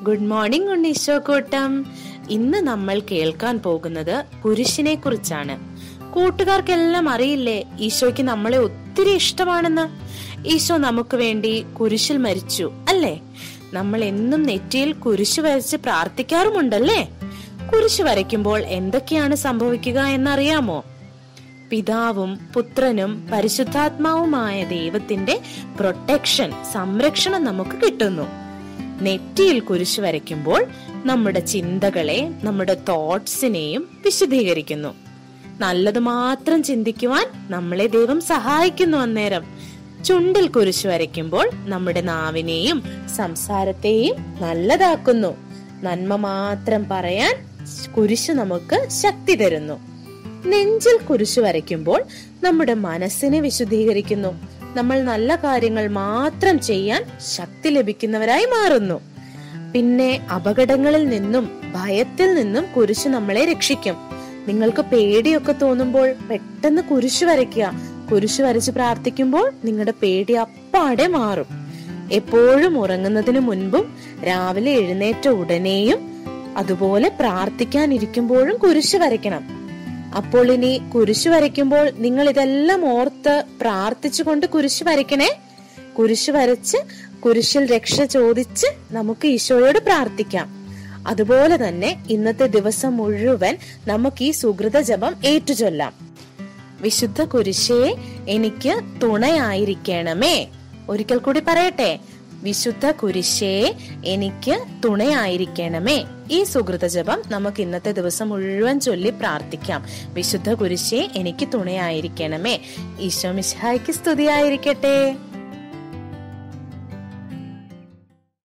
good morning ഉണ്ണീശോ കൂട്ടം ഇന്ന് നമ്മൾ കേൾക്കാൻ പോകുന്നത് കുരിശിനെ കുറിച്ചാണ് കൂട്ടുകാർക്കെല്ലാം അറിയില്ലേ ഈശോയ്ക്ക് നമ്മളെ ഒത്തിരി ഇഷ്ടമാണെന്ന് ഈശോ നമുക്ക് വേണ്ടി കുരിശിൽ മരിച്ചു അല്ലേ നമ്മൾ എന്നും നെറ്റിയിൽ കുരിശ് വരച്ച് പ്രാർത്ഥിക്കാറുമുണ്ടല്ലേ കുരിശ് വരയ്ക്കുമ്പോൾ എന്തൊക്കെയാണ് സംഭവിക്കുക എന്നറിയാമോ പിതാവും പുത്രനും പരിശുദ്ധാത്മാവുമായ ദൈവത്തിന്റെ പ്രൊട്ടക്ഷൻ സംരക്ഷണം നമുക്ക് കിട്ടുന്നു നെറ്റിയിൽ കുരിശ് വരയ്ക്കുമ്പോൾ നമ്മുടെ ചിന്തകളെ നമ്മുടെ തോട്ട്സിനെയും വിശദീകരിക്കുന്നു നല്ലത് മാത്രം ചിന്തിക്കുവാൻ നമ്മളെ ദൈവം സഹായിക്കുന്നു അന്നേരം ചുണ്ടിൽ കുരിശ് വരയ്ക്കുമ്പോൾ നമ്മുടെ നാവിനെയും സംസാരത്തെയും നല്ലതാക്കുന്നു നന്മ മാത്രം പറയാൻ കുരിശ് നമുക്ക് ശക്തി തരുന്നു നെഞ്ചിൽ കുരിശ് വരയ്ക്കുമ്പോൾ നമ്മുടെ മനസ്സിനെ വിശുദ്ധീകരിക്കുന്നു നമ്മൾ നല്ല കാര്യങ്ങൾ മാത്രം ചെയ്യാൻ ശക്തി ലഭിക്കുന്നവരായി മാറുന്നു പിന്നെ അപകടങ്ങളിൽ നിന്നും ഭയത്തിൽ നിന്നും കുരിശ് നമ്മളെ രക്ഷിക്കും നിങ്ങൾക്ക് പേടിയൊക്കെ തോന്നുമ്പോൾ പെട്ടെന്ന് കുരിശ് വരയ്ക്കുക കുരിശ് വരച്ച് പ്രാർത്ഥിക്കുമ്പോൾ നിങ്ങളുടെ പേടി അപ്പാടെ മാറും എപ്പോഴും ഉറങ്ങുന്നതിന് മുൻപും രാവിലെ എഴുന്നേറ്റ ഉടനെയും അതുപോലെ പ്രാർത്ഥിക്കാനിരിക്കുമ്പോഴും കുരിശ് വരയ്ക്കണം അപ്പോൾ ഇനി കുരിശ് വരയ്ക്കുമ്പോൾ നിങ്ങൾ ഇതെല്ലാം ഓർത്ത് പ്രാർത്ഥിച്ചുകൊണ്ട് കുരിശ് വരയ്ക്കണേ കുരിശ് വരച്ച് കുരിശിൽ രക്ഷ ചോദിച്ച് നമുക്ക് ഈശോയോട് പ്രാർത്ഥിക്കാം അതുപോലെ തന്നെ ഇന്നത്തെ ദിവസം മുഴുവൻ നമുക്ക് ഈ സുഹൃത ജപം ഏറ്റുചൊല്ലാം വിശുദ്ധ കുരിശേ എനിക്ക് തുണയായിരിക്കണമേ ഒരിക്കൽ കൂടി പറയട്ടെ വിശുദ്ധ കുരിശേ എനിക്ക് തുണയായിരിക്കണമേ ഈ സുഹൃത ജപം നമുക്ക് ഇന്നത്തെ ദിവസം മുഴുവൻ ചൊല്ലി പ്രാർത്ഥിക്കാം വിശുദ്ധ കുരിശേ എനിക്ക് തുണയായിരിക്കണമേ ഈശോ മിശിഹായ്ക്ക് സ്തുതിയായിരിക്കട്ടെ